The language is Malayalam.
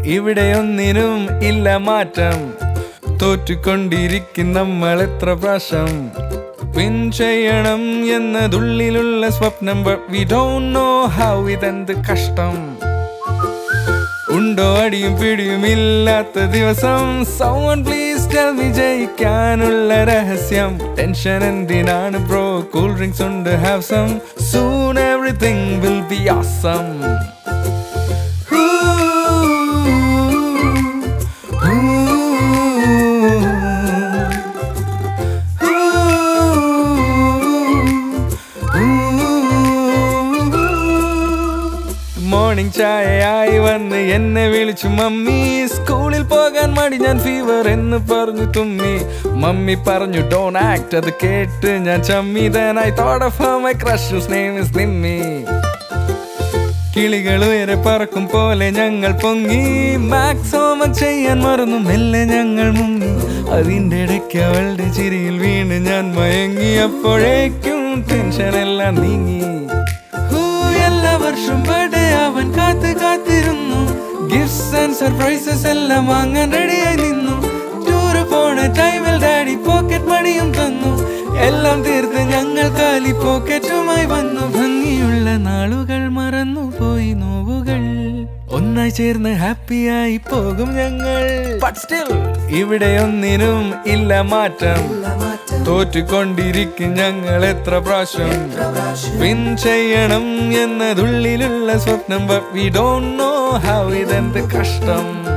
ഇവിടെ ഒന്നിനും ഇല്ല മാറ്റം തോറ്റുകൊണ്ടിരിക്കും നമ്മൾ എത്ര പ്രാവശ്യം പിൻ ചെയ്യണം എന്നതുള്ളിലുള്ള സ്വപ്നം but we don't know how ഇതെന്ത് കഷ്ടം ഉണ്ടോ അടിയും പിടിയും ഇല്ലാത്ത ദിവസം സൗണ്ട് പ്ലീസ് ടെൽ മി ജയിക്കാനുള്ള രഹസ്യം ടെൻഷൻ എന്തിനാണ് ബ്രോ കൂൾ ഡ്രിങ്ക്സ് ഉണ്ട് have some soon everything will be awesome morning ചായയായി വന്ന് എന്നെ വിളിച്ചു മമ്മി സ്കൂളിൽ പോകാൻ മടി ഞാൻ ഫീവർ എന്ന് പറഞ്ഞു തുമ്മി മമ്മി പറഞ്ഞു ഡോൺ ആക്ട് അത് കേട്ട് ഞാൻ ചമ്മി then I thought of how my crush's name is Nimmi കിളികൾ ഉയരെ പറക്കും പോലെ ഞങ്ങൾ പൊങ്ങി മാക്സ് ഹോംവർക്ക് ചെയ്യാൻ മറന്നു മെല്ലെ ഞങ്ങൾ മുങ്ങി അതിൻ്റെ ഇടയ്ക്ക് അവളുടെ ചിരിയിൽ വീണ് ഞാൻ മയങ്ങി അപ്പോഴേക്കും ടെൻഷൻ എല്ലാം നീങ്ങി ഹൂ, എല്ലാ വർഷം ബർത്ത്ഡേ അവൻ കാത്ത് കാത്തിരുന്നു ഗിഫ്റ്റ്സ് ആൻഡ് സർപ്രൈസസ് എല്ലാം വാങ്ങാൻ റെഡിയായി നിന്നു ടൂറ് പോണ ടൈമിൽ ഡാഡി പോക്കറ്റ് മണിയും തന്നു എല്ലാം തീർത്ത് ഞങ്ങൾ കാലി പോക്കറ്റുമായി വന്നു ഭംഗിയുള്ള നാളുകൾ മറന്നു പോയി നോവുകൾ ഒന്നായി ചേർന്ന് ഹാപ്പിയായി പോകും ഞങ്ങൾ But still, ഇവിടെ ഒന്നിനും ഇല്ല മാറ്റം തോറ്റുകൊണ്ടിരിക്കും ഞങ്ങൾ എത്ര പ്രാവശ്യം പിൻ ചെയ്യണം എന്നതുള്ളിലുള്ള സ്വപ്നം but we don't know how ഇതെന്ത് കഷ്ടം